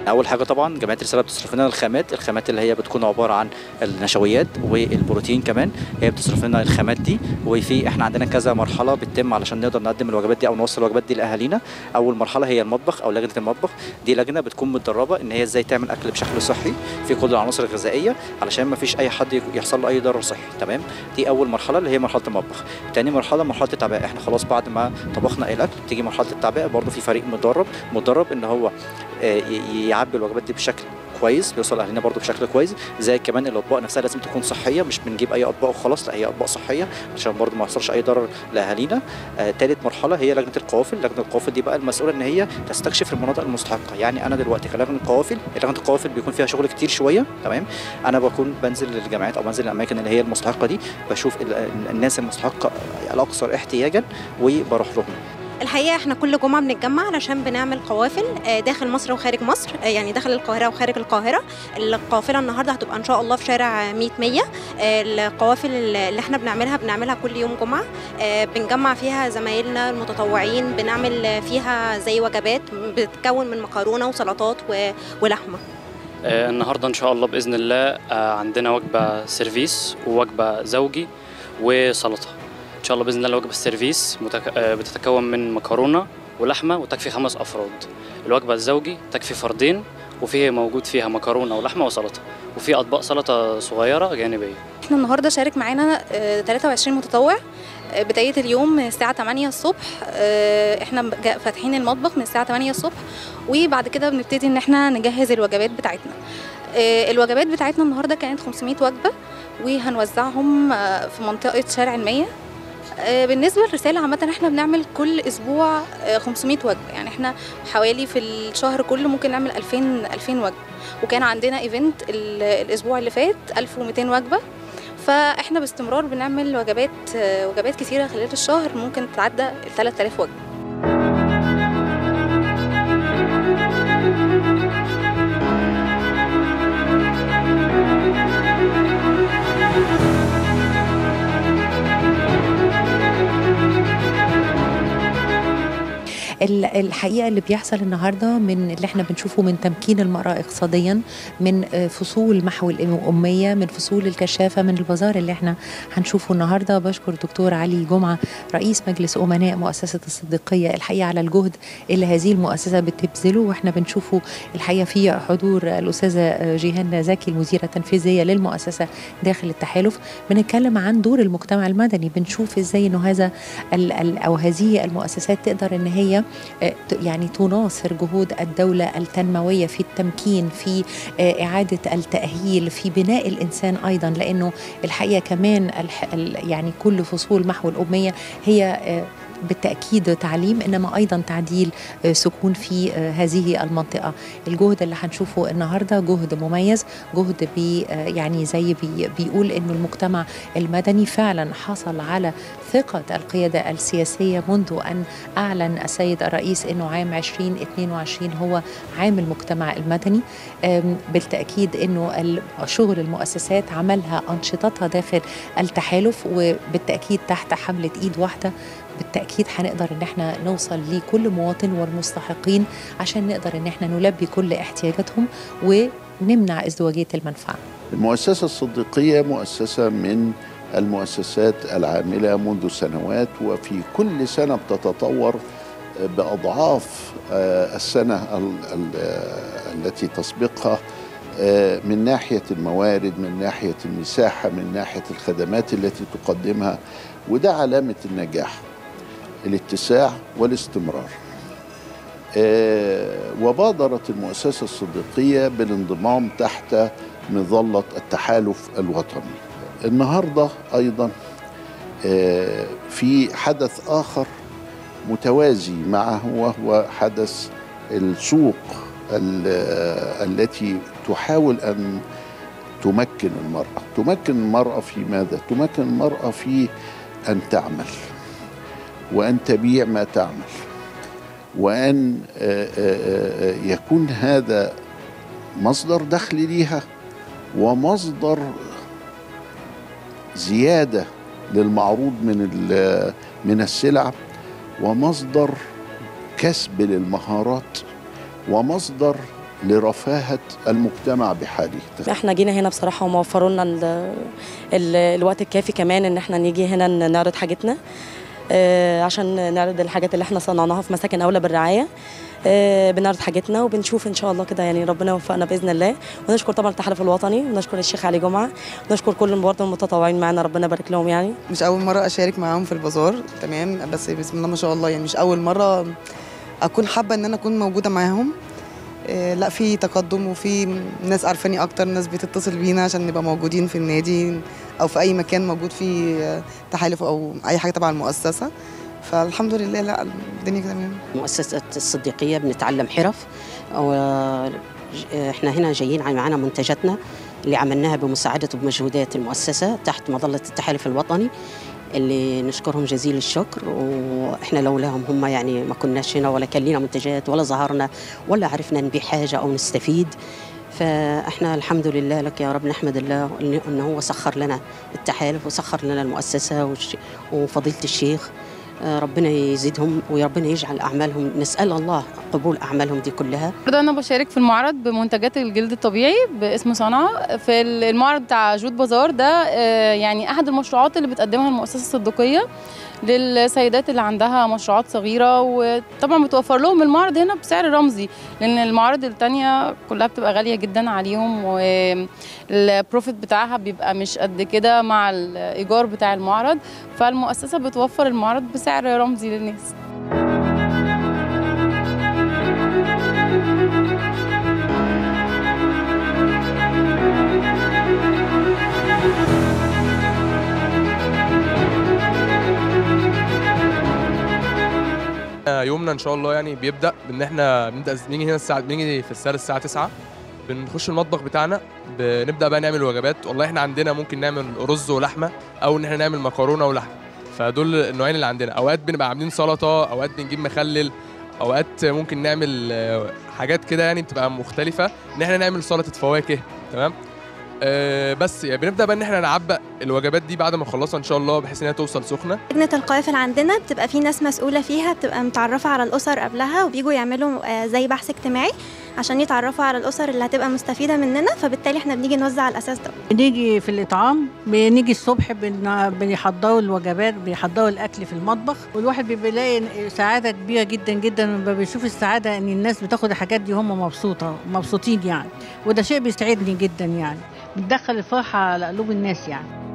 اول حاجه طبعا جمعيه الرساله بتصرف لنا الخامات الخامات اللي هي بتكون عباره عن النشويات والبروتين كمان هي بتصرف لنا الخامات دي وفي احنا عندنا كذا مرحله بتتم علشان نقدر نقدم الوجبات دي او نوصل الوجبات دي لاهالينا اول مرحله هي المطبخ او لجنه المطبخ دي لجنه بتكون متدربه ان هي ازاي تعمل اكل بشكل صحي في كل العناصر الغذائيه علشان ما فيش اي حد يحصل له اي ضرر صحي تمام دي اول مرحله اللي هي مرحله المطبخ تاني مرحله مرحله التعبئه احنا خلاص بعد ما طبخنا الاكل تيجي مرحله التعبئه برضو في فريق مدرب مدرب ان هو آه، ي- يعبي الوجبات دي بشكل كويس بيوصل اهلنا برضو بشكل كويس زي كمان الاطباق نفسها لازم تكون صحيه مش بنجيب اي اطباق وخلاص لا هي اطباق صحيه عشان برضو ما يحصلش اي ضرر لاهالينا آه، تالت مرحله هي لجنه القوافل لجنه القوافل دي بقى المسؤوله ان هي تستكشف المناطق المستحقه يعني انا دلوقتي كلجنه قوافل لجنه القوافل بيكون فيها شغل كتير شويه تمام انا بكون بنزل للجامعات او بنزل الاماكن اللي هي المستحقه دي بشوف ال- ال- الناس المستحقه الاكثر احتياجا وبروح لهم الحقيقه احنا كل جمعه بنتجمع علشان بنعمل قوافل آه، داخل مصر وخارج مصر آه، يعني داخل القاهره وخارج القاهره القافله النهارده هتبقى ان شاء الله في شارع 100 100 آه، القوافل اللي احنا بنعملها بنعملها كل يوم جمعه آه، بنجمع فيها زمايلنا المتطوعين بنعمل فيها زي وجبات بتتكون من مكرونه وسلطات و- ولحمه آه، النهارده ان شاء الله باذن الله آه، عندنا وجبه سيرفيس ووجبه زوجي وسلطه ان شاء الله باذن الله الوجبه السيرفيس متك... آه، بتتكون من مكرونه ولحمه وتكفي خمس افراد الوجبه الزوجي تكفي فردين وفيه موجود فيها مكرونه ولحمه وسلطه وفي اطباق سلطه صغيره جانبيه احنا النهارده شارك معانا آه، 23 متطوع آه، بداية اليوم من الساعة 8 الصبح آه، احنا جا- فاتحين المطبخ من الساعة 8 الصبح وبعد كده بنبتدي ان احنا نجهز الوجبات بتاعتنا آه، الوجبات بتاعتنا النهارده كانت 500 وجبة وهنوزعهم آه، في منطقة شارع المية آه، بالنسبة للرسالة عامة احنا بنعمل كل أسبوع آه، 500 وجبة يعني احنا حوالي في الشهر كله ممكن نعمل 2000 2000 وجبة وكان عندنا ايفنت الأسبوع اللي فات 1200 وجبة فاحنا باستمرار بنعمل وجبات آه، وجبات كتيرة خلال الشهر ممكن تتعدى ال 3000 وجبة ال- الحقيقه اللي بيحصل النهارده من اللي احنا بنشوفه من تمكين المراه اقتصاديا من آه، فصول محو الاميه من فصول الكشافه من البازار اللي احنا هنشوفه النهارده بشكر دكتور علي جمعه رئيس مجلس امناء مؤسسه الصديقيه الحقيقه على الجهد اللي هذه المؤسسه بتبذله واحنا بنشوفه الحقيقه في حضور الاستاذه جيهان زكي المديره التنفيذيه للمؤسسه داخل التحالف بنتكلم عن دور المجتمع المدني بنشوف ازاي انه هذا ال- ال- او هذه المؤسسات تقدر ان هي آه، ت- يعني تناصر جهود الدوله التنمويه في التمكين في آه، اعاده التاهيل في بناء الانسان ايضا لانه الحقيقه كمان الح- ال- يعني كل فصول محو الاميه هي آه، بالتأكيد تعليم إنما أيضا تعديل آه، سكون في آه، هذه المنطقة الجهد اللي هنشوفه النهاردة جهد مميز جهد بي آه، يعني زي بي بيقول إنه المجتمع المدني فعلا حصل على ثقة القيادة السياسية منذ أن أعلن السيد الرئيس أنه عام 2022 هو عام المجتمع المدني أم، بالتأكيد أنه ال- شغل المؤسسات عملها أنشطتها داخل التحالف وبالتأكيد تحت حملة إيد واحدة بالتأكيد هنقدر إن احنا نوصل لكل مواطن والمستحقين عشان نقدر إن احنا نلبي كل احتياجاتهم ونمنع ازدواجية المنفعة المؤسسة الصديقية مؤسسة من المؤسسات العاملة منذ سنوات وفي كل سنة بتتطور بأضعاف آه، السنة ال- ال- آه، التي تسبقها آه، من ناحية الموارد من ناحية المساحة من ناحية الخدمات التي تقدمها وده علامة النجاح الاتساع والاستمرار آه، وبادرت المؤسسة الصديقية بالانضمام تحت مظلة التحالف الوطني النهاردة أيضا آه، في حدث آخر متوازي معه وهو حدث السوق ال- آه، التي تحاول أن تمكن المرأة تمكن المرأة في ماذا؟ تمكن المرأة في أن تعمل وأن تبيع ما تعمل وأن آه، آه، آه، يكون هذا مصدر دخل ليها ومصدر زيادة للمعروض من ال- من السلع ومصدر كسب للمهارات ومصدر لرفاهة المجتمع بحاله احنا جينا هنا بصراحه وموفروا لنا ال ال الوقت الكافي كمان ان احنا نيجي هنا ن- نعرض حاجتنا آه، عشان نعرض الحاجات اللي احنا صنعناها في مساكن اولى بالرعايه آه، بنعرض حاجتنا وبنشوف ان شاء الله كده يعني ربنا يوفقنا باذن الله ونشكر طبعا التحالف الوطني ونشكر الشيخ علي جمعه ونشكر كل برضه المتطوعين معانا ربنا يبارك لهم يعني مش اول مره اشارك معاهم في البازار تمام بس بسم الله ما شاء الله يعني مش اول مره اكون حابه ان انا اكون موجوده معاهم إيه، لا في تقدم وفي ناس عارفاني اكتر ناس بتتصل بينا عشان نبقى موجودين في النادي او في اي مكان موجود فيه آه، تحالف او اي حاجه تبع المؤسسه فالحمد لله لا الدنيا تمام مؤسسة الصديقية بنتعلم حرف و- احنا هنا جايين معانا منتجاتنا اللي عملناها بمساعدة وبمجهودات المؤسسة تحت مظلة التحالف الوطني اللي نشكرهم جزيل الشكر واحنا لولاهم هم يعني ما كناش هنا ولا كان لنا منتجات ولا ظهرنا ولا عرفنا نبيع حاجة او نستفيد فاحنا الحمد لله لك يا رب نحمد الله إن- انه هو سخر لنا التحالف وسخر لنا المؤسسة والش- وفضيلة الشيخ آه، ربنا يزيدهم وربنا يجعل اعمالهم نسال الله قبول اعمالهم دي كلها برضه انا بشارك في المعرض بمنتجات الجلد الطبيعي باسم صنعاء في المعرض بتاع جود بازار ده آه، يعني احد المشروعات اللي بتقدمها المؤسسه الصديقيه للسيدات اللي عندها مشروعات صغيره وطبعا بتوفر لهم المعرض هنا بسعر رمزي لان المعارض التانية كلها بتبقى غاليه جدا عليهم والبروفيت بتاعها بيبقى مش قد كده مع الايجار بتاع المعرض فالمؤسسه بتوفر المعرض بسعر رمزي للناس يومنا ان شاء الله يعني بيبدا بان احنا بنبدا بنيجي هنا الساعه بنيجي في الساعه الساعه 9 بنخش المطبخ بتاعنا بنبدا بقى نعمل وجبات والله احنا عندنا ممكن نعمل رز ولحمه او ان احنا نعمل مكرونه ولحمه فدول النوعين اللي عندنا اوقات بنبقى عاملين سلطه اوقات بنجيب مخلل اوقات ممكن نعمل آه، حاجات كده يعني بتبقى مختلفه ان احنا نعمل سلطه فواكه تمام آه بس يعني بنبدا بقى ان احنا نعبق الوجبات دي بعد ما نخلصها ان شاء الله بحيث انها توصل سخنه لجنة القوافل عندنا بتبقى في ناس مسؤولة فيها بتبقى متعرفة على الأسر قبلها وبيجوا يعملوا آه، زي بحث اجتماعي عشان يتعرفوا على الأسر اللي هتبقى مستفيدة مننا فبالتالي احنا بنيجي نوزع على الأساس ده بنيجي في الإطعام بنيجي الصبح بن- بيحضروا الوجبات بيحضروا الأكل في المطبخ والواحد بيبقى يلاقي سعادة كبيرة جدا جدا لما بيشوف السعادة إن الناس بتاخد الحاجات دي هم مبسوطة مبسوطين يعني وده شيء بيسعدني جدا يعني بتدخل الفرحة على قلوب الناس يعني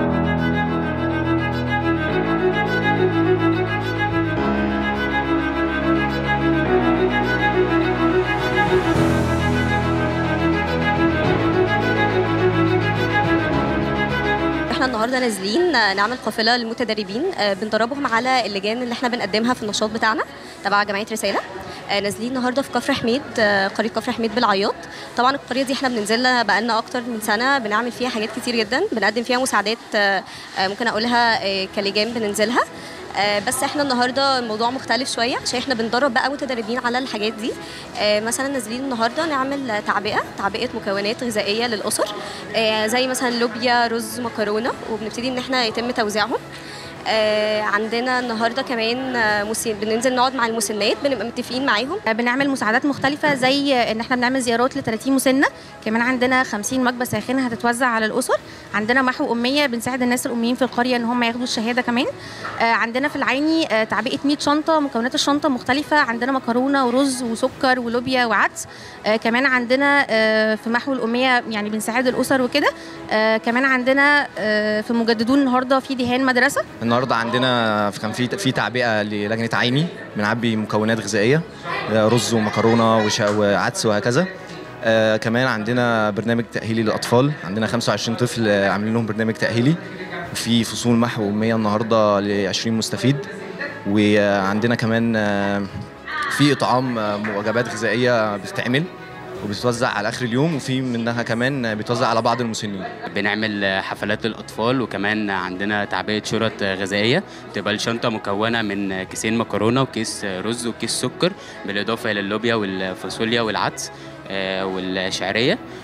احنا النهارده نازلين نعمل قافله للمتدربين آه، بندربهم على اللجان اللي احنا بنقدمها في النشاط بتاعنا تبع جمعيه رساله آه، نازلين النهارده في كفر حميد آه، قريه كفر حميد بالعياط طبعا القريه دي احنا بننزلها بقالنا اكتر من سنه بنعمل فيها حاجات كتير جدا بنقدم فيها مساعدات آه، آه، ممكن اقولها آه، كلجان بننزلها آه، بس احنا النهارده الموضوع مختلف شويه عشان احنا بندرب بقى متدربين على الحاجات دي آه، مثلا نازلين النهارده نعمل تعبئه تعبئه مكونات غذائيه للاسر آه، زي مثلا لوبيا رز مكرونه وبنبتدي ان احنا يتم توزيعهم آه، عندنا النهارده كمان آه، مسن بننزل نقعد مع المسنات بنبقى متفقين معاهم بنعمل مساعدات مختلفة زي ان احنا بنعمل زيارات ل 30 مسنة كمان عندنا 50 وجبة ساخنة هتتوزع على الأسر عندنا محو أمية بنساعد الناس الأميين في القرية ان هم ياخدوا الشهادة كمان آه، عندنا في العيني آه، تعبئة 100 شنطة مكونات الشنطة مختلفة عندنا مكرونة ورز وسكر ولوبيا وعدس آه، كمان عندنا آه، في محو الأمية يعني بنساعد الأسر وكده آه، كمان عندنا آه، في مجددون النهارده في دهان مدرسة النهارده عندنا كان في في تعبئه للجنه عيني بنعبي مكونات غذائيه رز ومكرونه وش- وعدس وهكذا آه كمان عندنا برنامج تاهيلي للاطفال عندنا 25 طفل آه، عاملين لهم برنامج تاهيلي وفي فصول محو اميه النهارده ل 20 مستفيد وعندنا كمان آه، في اطعام آه، وجبات غذائيه بتتعمل وبتتوزع على اخر اليوم وفي منها كمان بتوزع على بعض المسنين بنعمل حفلات للأطفال وكمان عندنا تعبئة شرط غذائية تبقى الشنطة مكونة من كيسين مكرونة وكيس رز وكيس سكر بالإضافة إلى اللوبيا والفاصوليا والعدس آه، والشعرية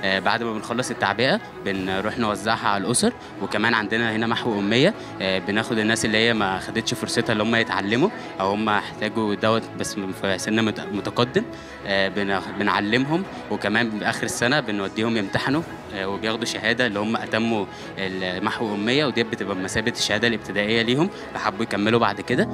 آه، بعد ما بنخلص التعبئه بنروح نوزعها على الاسر وكمان عندنا هنا محو اميه آه، بناخد الناس اللي هي ما خدتش فرصتها اللي هم يتعلموا او هم احتاجوا دوت بس في سن مت- متقدم آه، بن- بنعلمهم وكمان باخر السنه بنوديهم يمتحنوا آه، وبياخدوا شهاده اللي هم اتموا المحو اميه ودي بتبقى بمثابه الشهاده الابتدائيه ليهم لو حبوا يكملوا بعد كده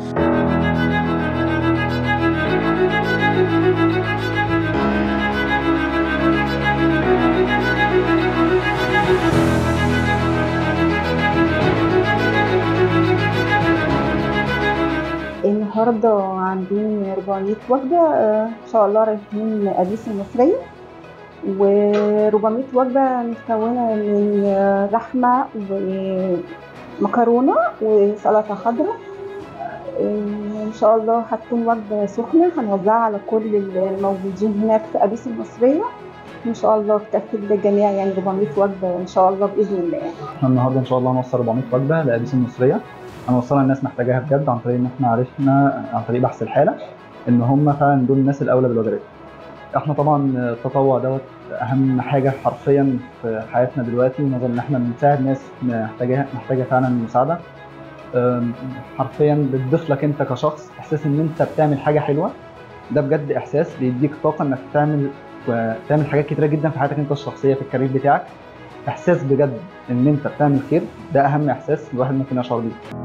النهارده عاملين 400 وجبة آه، إن شاء الله رايحين أديس المصرية و400 وجبة مكونة من آه، لحمة ومكرونة وسلطة خضراء آه، إن شاء الله هتكون وجبة سخنة هنوزعها على كل الموجودين هناك في أديس المصرية إن شاء الله تكفي للجميع يعني 400 وجبة إن شاء الله بإذن الله يعني. احنا النهارده ان شاء الله هنوصل 400 وجبه لابيس المصريه هنوصلها الناس محتاجاها بجد عن طريق ان احنا عرفنا عن طريق بحث الحاله ان هم فعلا دول الناس الاولى بالوجبات احنا طبعا التطوع دوت اهم حاجه حرفيا في حياتنا دلوقتي نظرا ان احنا بنساعد ناس محتاجاها محتاجه فعلا مساعده أم، حرفيا بتضيف لك انت كشخص احساس ان انت بتعمل حاجه حلوه ده بجد احساس بيديك طاقه انك تعمل تعمل حاجات كتيره جدا في حياتك انت الشخصيه في الكارير بتاعك احساس بجد ان انت بتعمل خير ده اهم احساس الواحد ممكن يشعر بيه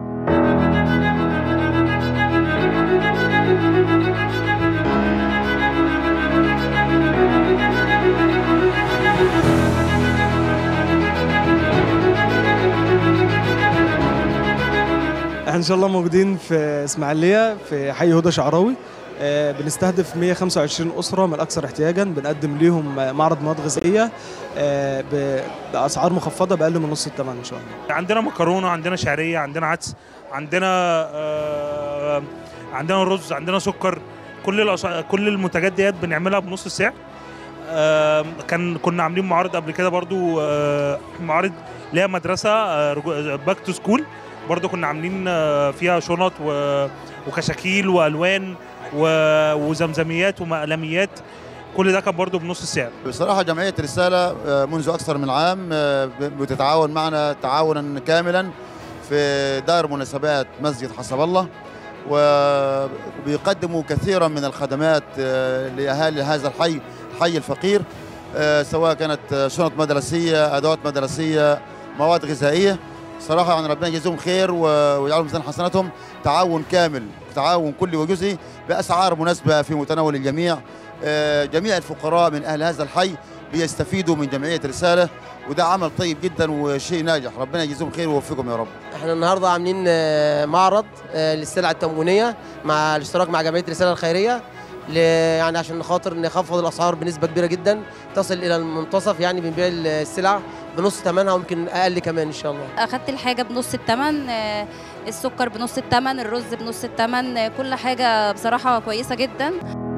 احنا ان شاء الله موجودين في اسماعيليه في حي هدى شعراوي آه، بنستهدف 125 اسره من الاكثر احتياجا بنقدم ليهم معرض مواد غذائيه آه، ب- باسعار مخفضه باقل من نص الثمن ان شاء الله عندنا مكرونه عندنا شعريه عندنا عدس عندنا آه، عندنا رز عندنا سكر كل الأس- كل المنتجات ديت بنعملها بنص السعر آه، كان كنا عاملين معارض قبل كده برضو آه، معارض اللي هي مدرسه باك تو سكول برضو كنا عاملين آه، فيها شنط و- وكشاكيل والوان و- وزمزميات ومقلميات كل ده كان برضو بنص السعر بصراحة جمعية رسالة آه، منذ أكثر من عام آه، بتتعاون معنا تعاونا كاملا في دار مناسبات مسجد حسب الله وبيقدموا كثيرا من الخدمات آه، لأهالي هذا الحي الحي الفقير آه، سواء كانت آه، شنط مدرسية أدوات مدرسية مواد غذائية صراحة يعني ربنا يجزيهم خير و- ويجعلهم ميزان حسناتهم تعاون كامل تعاون كلي وجزئي بأسعار مناسبة في متناول الجميع آه، جميع الفقراء من أهل هذا الحي بيستفيدوا من جمعية رسالة وده عمل طيب جدا وشيء ناجح ربنا يجزيهم خير ويوفقهم يا رب احنا النهارده عاملين آه، معرض آه، للسلع التموينيه مع الاشتراك مع جمعيه رساله الخيريه ل- يعني عشان خاطر نخفض الاسعار بنسبه كبيره جدا تصل الى المنتصف يعني بنبيع السلع بنص ثمنها ويمكن اقل كمان ان شاء الله اخدت الحاجه بنص الثمن آه، السكر بنص الثمن الرز بنص الثمن آه، كل حاجه بصراحه كويسه جدا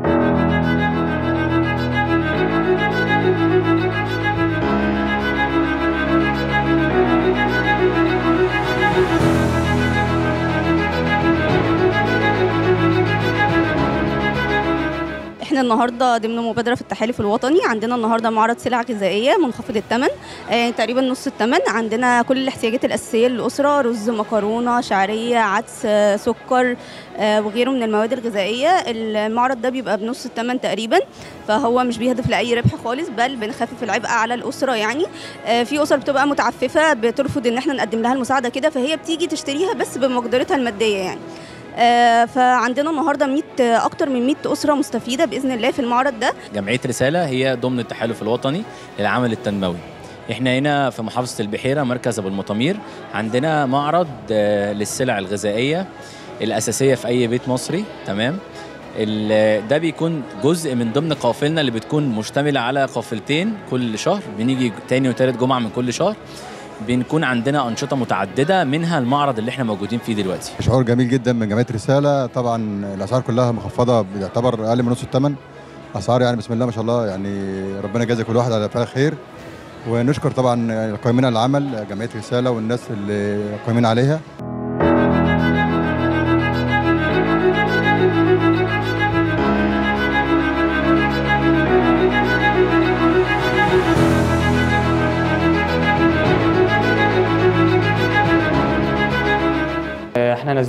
احنا النهارده ضمن مبادره في التحالف الوطني عندنا النهارده معرض سلع غذائيه منخفض الثمن آه تقريبا نص الثمن عندنا كل الاحتياجات الاساسيه للاسره رز مكرونه شعريه عدس آه سكر آه وغيره من المواد الغذائيه المعرض ده بيبقى بنص الثمن تقريبا فهو مش بيهدف لاي ربح خالص بل بنخفف العبء على الاسره يعني آه في اسر بتبقى متعففه بترفض ان احنا نقدم لها المساعده كده فهي بتيجي تشتريها بس بمقدرتها الماديه يعني آه، فعندنا النهارده 100 اكتر من 100 اسره مستفيده باذن الله في المعرض ده جمعيه رساله هي ضمن التحالف الوطني للعمل التنموي احنا هنا في محافظه البحيره مركز ابو المطامير عندنا معرض آه، للسلع الغذائيه الاساسيه في اي بيت مصري تمام ال- ده بيكون جزء من ضمن قوافلنا اللي بتكون مشتمله على قافلتين كل شهر بنيجي تاني وتالت جمعه من كل شهر بنكون عندنا انشطه متعدده منها المعرض اللي احنا موجودين فيه دلوقتي شعور جميل جدا من جمعيه رساله طبعا الاسعار كلها مخفضه بيعتبر اقل من نص الثمن اسعار يعني بسم الله ما شاء الله يعني ربنا يجازي كل واحد على فعل خير ونشكر طبعا القائمين على العمل جمعيه رساله والناس اللي قائمين عليها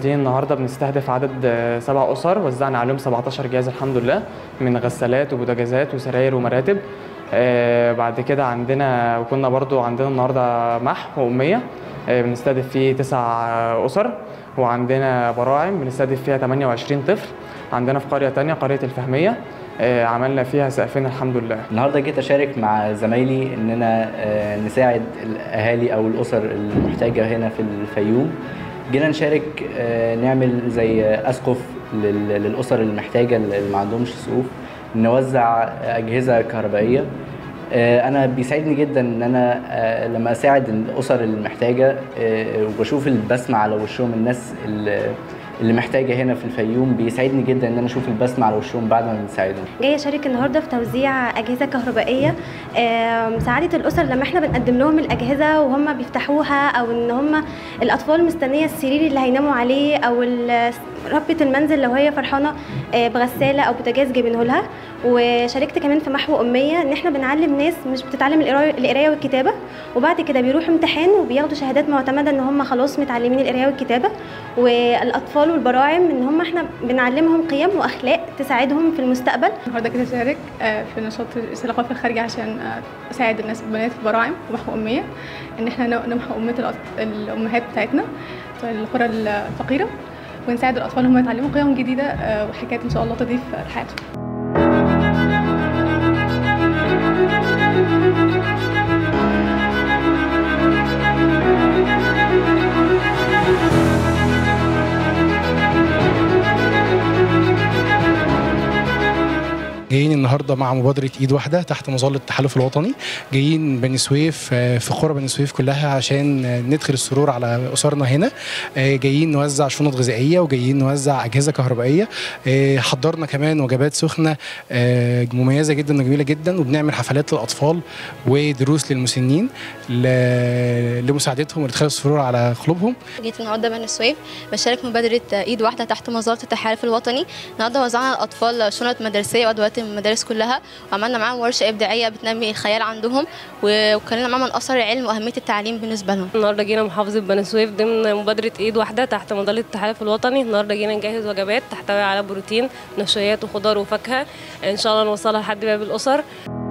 نازلين النهارده بنستهدف عدد آه، سبع اسر وزعنا عليهم 17 جهاز الحمد لله من غسالات وبوتاجازات وسراير ومراتب آه، بعد كده عندنا وكنا برضو عندنا النهارده محو واميه آه، بنستهدف فيه تسع آه، اسر وعندنا براعم بنستهدف فيها 28 طفل عندنا في قريه تانية قريه الفهميه آه، عملنا فيها سقفين الحمد لله النهارده جيت اشارك مع زمايلي اننا آه، نساعد الاهالي او الاسر المحتاجه هنا في الفيوم جينا نشارك آه، نعمل زي اسقف لل- للاسر المحتاجه اللي ما عندهمش سقوف نوزع اجهزه كهربائيه آه، انا بيسعدني جدا ان انا آه، لما اساعد الاسر المحتاجه آه، وبشوف البسمه على وشهم الناس اللي اللي محتاجه هنا في الفيوم بيسعدني جدا ان انا اشوف البسمه على وشهم بعد ما بنساعدهم جايه اشارك النهارده في توزيع اجهزه كهربائيه آه، مساعده الاسر لما احنا بنقدم لهم الاجهزه وهم بيفتحوها او ان هم الاطفال مستنيه السرير اللي هيناموا عليه او ال- ربة المنزل لو هي فرحانه آه، بغساله او بوتاجاز جايبينه لها وشاركت كمان في محو اميه ان احنا بنعلم ناس مش بتتعلم القرايه القرايه والكتابه وبعد كده بيروحوا امتحان وبياخدوا شهادات معتمده ان هم خلاص متعلمين القرايه والكتابه والاطفال والبراعم ان هم احنا بنعلمهم قيم واخلاق تساعدهم في المستقبل النهارده كده اشارك آه، في نشاط الثقافه الخارجه عشان آه، اساعد الناس البنات في البراعم ومحو اميه ان احنا نم- نمحو اميه الأط- الامهات بتاعتنا في القرى الفقيره ونساعد الاطفال هم يتعلموا قيم جديده آه، وحاجات ان شاء الله تضيف لحياتهم جايين النهارده مع مبادره ايد واحده تحت مظله التحالف الوطني جايين بني سويف آه، في قرى بني سويف كلها عشان آه، ندخل السرور على اسرنا هنا آه، جايين نوزع شنط غذائيه وجايين نوزع اجهزه كهربائيه آه، حضرنا كمان وجبات سخنه آه، مميزه جدا وجميله جدا وبنعمل حفلات للاطفال ودروس للمسنين ل- لمساعدتهم وادخال السرور على قلوبهم جيت النهارده بني سويف بشارك مبادرة ايد واحدة تحت مظلة التحالف الوطني النهارده وزعنا للاطفال شنط مدرسية وادوات المدارس كلها وعملنا معاهم ورشة ابداعية بتنمي الخيال عندهم و- واتكلمنا معاهم عن اثر العلم واهمية التعليم بالنسبة لهم النهارده جينا محافظة بني سويف ضمن مبادرة ايد واحدة تحت مظلة التحالف الوطني النهارده جينا نجهز وجبات تحتوي على بروتين نشويات وخضار وفاكهة ان شاء الله نوصلها لحد باب الاسر